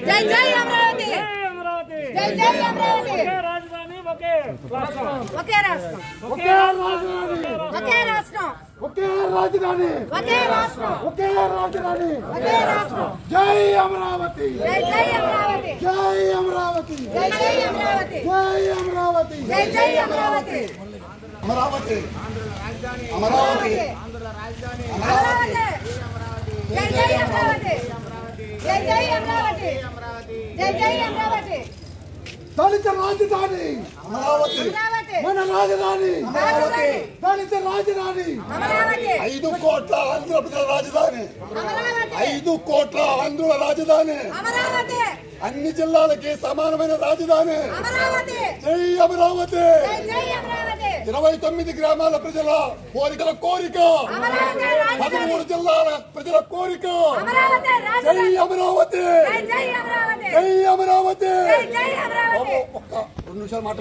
జై జై అమరావతి జై అమరావతి జై జై అమరావతి ఒకే రాజధాని ఒకే రాష్ట్రం ఒకే రాష్ట్రం ఒకే రాజధాని ఒకే రాష్ట్రం ఒకే రాజధాని ఒకే రాష్ట్రం ఒకే రాజధాని ఒకే రాష్ట్రం జై అమరావతి జై జై అమరావతి జై అమరావతి జై జై అమరావతి జై అమరావతి జై జై అమరావతి అమరావతి అమరావతి అమరావతి జై జై అమరావతి జై జై అమరావతి జై జై అమరావతి దళిత రాజధాని అమరావతి అమరావతి మన రాజధాని అమరావతి దళిత రాజధాని అమరావతి ఐదు కోట్ల ఆంధ్రప్రదేశ్ రాజధాని అమరావతి ఐదు కోట్ల ఆంధ్రుల రాజధాని అమరావతి అన్ని జిల్లాలకి సమానమైన రాజధాని అమరావతి జై అమరావతి జై జై అమరావతి ఇరవై తొమ్మిది గ్రామాల ప్రజల కోరికల కోరిక అమరావతి రాజధాని పదమూడు జిల్లాల ప్రజల కోరిక అమరావతి జై రాజధాని అమరావతి జై జై అమరావతి జై అమరావతి జై జై అమరావతి బాబు, ఒక్క రెండు నిమిషాలు మాట